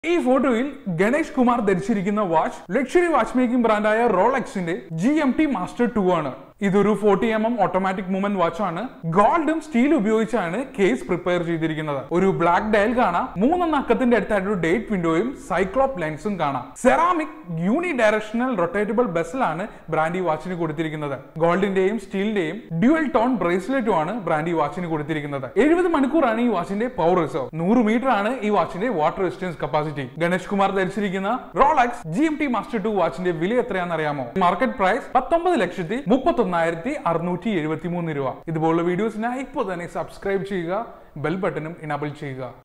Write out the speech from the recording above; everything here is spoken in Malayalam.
ഈ ഫോട്ടോയിൽ ഗണേഷ് കുമാർ ധരിച്ചിരിക്കുന്ന വാച്ച് ലക്ഷറി വാച്ച് മേക്കിംഗ് ബ്രാൻഡായ റോളക്സിന്റെ G M T master two ആണ് ഇതൊരു forty M M automatic movement watch ആണ് ഗോൾഡും സ്റ്റീൽ ഉപയോഗിച്ചാണ് കേസ് പ്രിപ്പയർ ചെയ്തിരിക്കുന്നത് ഒരു ബ്ലാക്ക് ഡയൽ കാണാം മൂന്നെണ്ണ അക്കത്തിന്റെ അടുത്തായിട്ട് ഒരു ഡേറ്റ് വിൻഡോയും സൈക്ലോപ്പ് ലെൻസും കാണാം സെറാമിക് യൂണി ഡയറക്ഷണൽ റൊട്ടേറ്റബിൾ ബെസലാണ് ബ്രാൻഡി വാച്ചിന് കൊടുത്തിരിക്കുന്നത് ഗോൾഡിന്റെയും സ്റ്റീലിന്റെയും ഡ്യുവൽ ടോൺ ബ്രേസ്ലെറ്റും ആണ് ബ്രാൻഡി വാച്ചിന് കൊടുത്തിരിക്കുന്നത് എഴുപത് മണിക്കൂറാണ് ഈ വാച്ചിന്റെ പവർ റിസർവ് നൂറ് മീറ്റർ ആണ് ഈ വാച്ചിന്റെ water resistance capacity Ganesh Kumar ധരിച്ചിരിക്കുന്ന Rolex G M T master two വാച്ചിന്റെ വില എത്രയാണെന്ന് അറിയാമോ മാർക്കറ്റ് പ്രൈസ് പത്തൊമ്പത് ലക്ഷത്തി മുപ്പത്തൊന്നായിരത്തി അറുന്നൂറ്റി എഴുപത്തി മൂന്ന് രൂപ ഇതുപോലുള്ള വീഡിയോസിനായി ഇപ്പോൾ തന്നെ സബ്സ്ക്രൈബ് ചെയ്യുക ബെൽ ബട്ടണും ഇനബിൾ ചെയ്യുക